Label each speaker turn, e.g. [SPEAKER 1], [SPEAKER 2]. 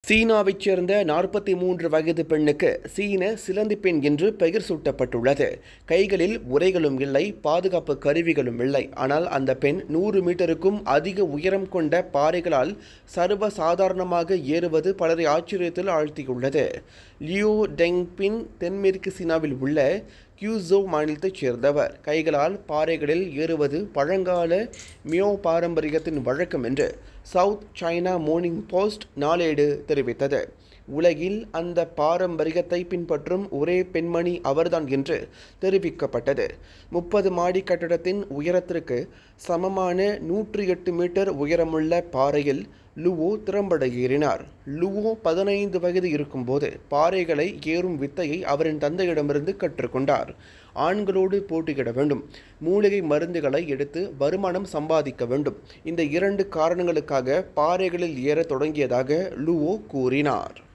[SPEAKER 1] சீனாவைச் சேர்ந்த நாற்பத்தி மூன்று வயது பெண்ணுக்கு சீன சிலந்தி பெண் என்று பெயர் சூட்டப்பட்டுள்ளது கைகளில் உரைகளும் இல்லை பாதுகாப்பு கருவிகளும் இல்லை ஆனால் அந்த பெண் நூறு மீட்டருக்கும் அதிக உயரம் கொண்ட பாறைகளால் சர்வ சாதாரணமாக ஏறுவது பலரை ஆச்சரியத்தில் ஆழ்த்தியுள்ளது லியோ டெங்பின் தென்மேற்கு சீனாவில் உள்ள கியூசோ மாநிலத்தைச் சேர்ந்தவர் கைகளால் பாறைகளில் ஏறுவது பழங்கால மியோ பாரம்பரியத்தின் வழக்கம் என்று சவுத் சைனா மார்னிங் போஸ்ட் நாளேடு தெரிவித்தது உலகில் அந்த பாரம்பரியத்தை பின்பற்றும் ஒரே பெண்மணி அவர்தான் என்று தெரிவிக்கப்பட்டது முப்பது மாடி கட்டடத்தின் உயரத்திற்கு சமமான நூற்றி எட்டு மீட்டர் உயரமுள்ள பாறையில் லுவோ திறம்பட ஏறினார் லுவோ பதினைந்து வயது இருக்கும்போது பாறைகளை ஏறும் வித்தையை அவரின் தந்தையிடமிருந்து கற்றுக்கொண்டார் ஆண்களோடு போட்டியிட வேண்டும் மூலிகை மருந்துகளை எடுத்து வருமானம் சம்பாதிக்க வேண்டும் இந்த இரண்டு காரணங்களுக்காக பாறைகளில் ஏற தொடங்கியதாக லுவோ கூறினார்